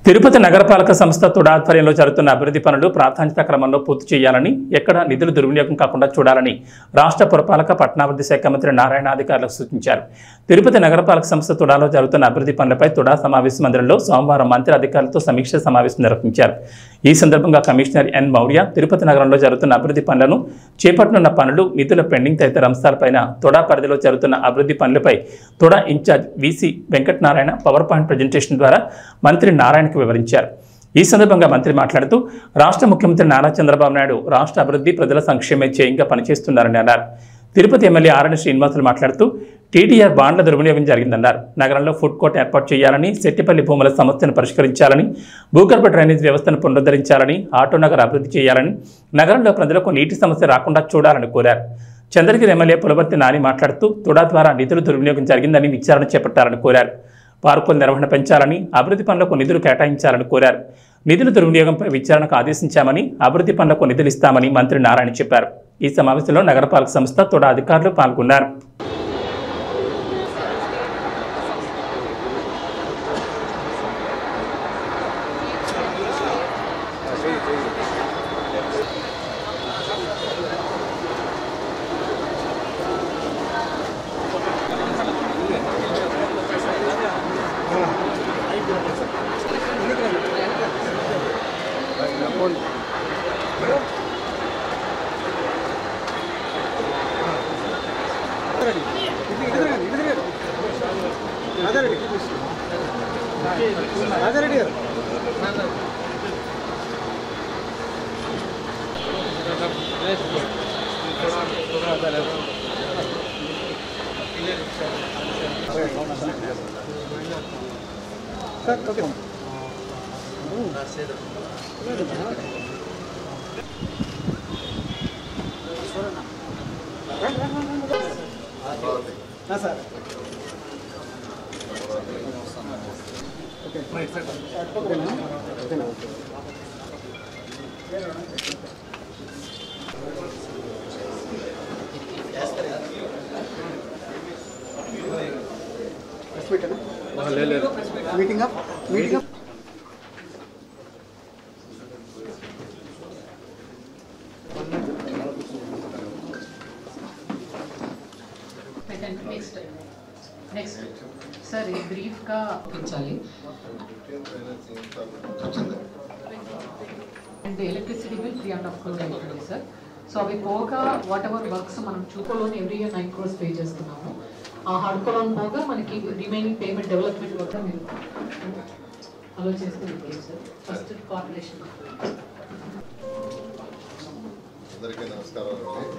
తిరుపతి నగరపాలక సంస్థ తుడా ఆధ్వర్యంలో జరుగుతున్న అభివృద్ధి పనులు ప్రాధాన్యత క్రమంలో పూర్తి చేయాలని ఎక్కడ నిధులు దుర్వినియోగం కాకుండా చూడాలని రాష్ట్ర పురపాలక పట్టణాభివృద్ధి శాఖ మంత్రి నారాయణ అధికారులకు సూచించారు తిరుపతి నగరపాలక సంస్థ తుడాలో జరుగుతున్న అభివృద్ధి పనులపై తుడా సమావేశ మందిరంలో సోమవారం మంత్రి అధికారులతో సమీక్ష సమావేశం నిర్వహించారు ఈ సందర్భంగా కమిషనర్ ఎన్ మౌర్య తిరుపతి నగరంలో జరుగుతున్న అభివృద్ధి పనులను చేపట్టనున్న పనులు నిధుల పెండింగ్ తదితర అంశాలపైన తుడా పరిధిలో జరుగుతున్న అభివృద్ధి పనులపై TUDA incharge VC Venkatanarayana power point presentation ద్వారా మంత్రి నారాయణకు వివరించారు ఈ సందర్భంగా మంత్రి మాట్లాడుతూ రాష్ట్ర ముఖ్యమంత్రి నారా చంద్రబాబు నాయుడు రాష్ట్ర అభివృద్ధి ప్రజల సంక్షేమే చేయంగా పనిచేస్తున్నారని అన్నారు తిరుపతి ఎమ్మెల్యే ఆరణి శ్రీనివాసులు మాట్లాడుతూ టీడీఆర్ బాండ్ల దుర్వినియోగం జరిగిందన్నారు నగరంలో ఫుడ్ కోర్ట్ ఏర్పాటు చేయాలని సెట్టిపల్లి భూముల సమస్యను పరిష్కరించాలని భూగర్భ డ్రైనేజ్ వ్యవస్థను పునరుద్ధరించాలని ఆటో నగర్ అభివృద్ధి చేయాలని నగరంలో ప్రజలకు నీటి సమస్య రాకుండా చూడాలని కోరారు చంద్రగిరి ఎమ్మెల్యే పులవర్తి నాని మాట్లాడుతూ తుడా ద్వారా నిధులు దుర్వినియోగం జరిగిందని విచారణ చేపట్టాలని కోరారు పార్కుల నిర్వహణ పెంచాలని అభివృద్ధి పనులకు నిధులు కేటాయించాలని కోరారు నిధుల దుర్వినియోగంపై విచారణకు ఆదేశించామని అభివృద్ధి పనులకు నిధులు ఇస్తామని మంత్రి నారాయణ చెప్పారు ఈ సమావేశంలో నగరపాలక సంస్థ తోడా అధికారులు పాల్గొన్నారు రాజారెడ్డి గారు సార్ ఓకే సార్ ఓకేనా ఓకేనా ప్రెస్ మీటేనా meeting up meeting up next next sir ఈ బ్రీఫ్గా పెంచాలి and electricity bill three and half crore అవుతుంది సార్ సో అవి పోగా వాట్ ఎవర్ వర్క్స్ మనం చూకోలోని every year nine crores pay చేస్తున్నాము ఆ హడ్కోలోన్ పోగా మనకి రిమైనింగ్ పేమెంట్ డెవలప్మెంట్ వర్క్ మీరు అలో చేస్తూ ఉంటారు సార్ ఫస్ట్ కార్పొరేషన్ అందరికీ నమస్కారం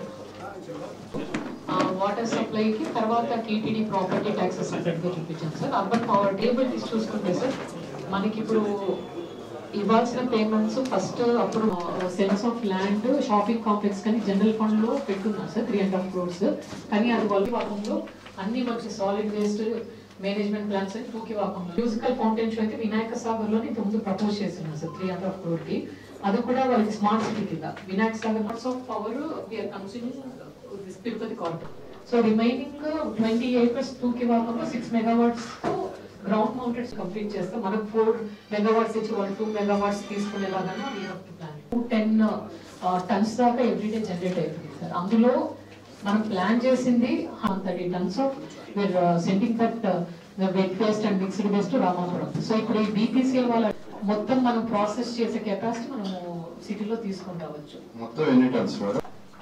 వాటర్ సప్లైకి తర్వాత టీటీడీ ప్రాపర్టీ ట్యాక్సెస్ సపరేట్గా చూపించాను సార్ అర్బన్ పవర్ టేబుల్ తీసి చూసుకుంటే సార్ మనకి ఇప్పుడు ఇవ్వాల్సిన పేమెంట్స్ ఫస్ట్ అప్పుడు sense of land shopping complex కానీ జనరల్ ఫండ్ లో పెట్టున్నాం sir three and half crores కానీ అది వల్లి వాకంలో అన్ని మనకి సాలిడ్ వేస్ట్ మేనేజ్మెంట్ ప్లాన్స్ అని తూకి వాకంలో మ్యూజికల్ ఫౌంటైన్ షో అయితే వినాయక సాగర్ లోని ఇంత ముందు ప్రపోజ్ చేస్తున్నాం sir three and half crore కి అది కూడా వాళ్ళకి స్మార్ట్ సిటీ కింద Vinayaka Sagar lots of power we are consuming this Tirupati కార్ట్ so remaining twenty eight plus two కి వాకంలో సిక్స్ మెగావాట్స్ తో గ్రౌండ్ మౌంటెడ్స్ కంప్లీట్ చేస్తాం మనకు ఫోర్ మెగావాట్స్ ఇచ్చి వాళ్ళు టూ మెగావాట్స్ తీసుకునేలాగా we have to plan two ten tons దాకా ఎవ్రీడే జనరేట్ అవుతుంది సార్ అందులో మనం ప్లాన్ చేసింది thirty tons of we're sending that wet waste and mixed waste Ramapuram so ఇప్పుడు ఈ బీపీసీఎల్ వాళ్ళ మొత్తం మనం ప్రాసెస్ చేసే కెపాసిటీ మనము సిటీలో తీసుకొని రావచ్చు మొత్తం ఎన్ని టన్స్ మేడం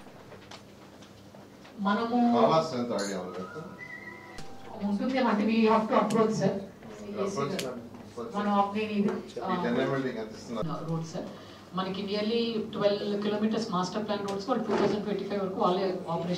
మనము కావాల్సిన ఎంత ఐడియా ఉంది ఉంటుంది అంటే we have to approach sir మనం నేను ఇది టెన్ ఎంఎల్డీ ఎంత ఇస్తున్నారు రోడ్ సార్ మనకి nearly twelve kilometers master plan roads వాళ్ళు టూ థౌసండ్ ట్వంటీ ఫైవ్ వరకు వాళ్ళే ఆపరేషన్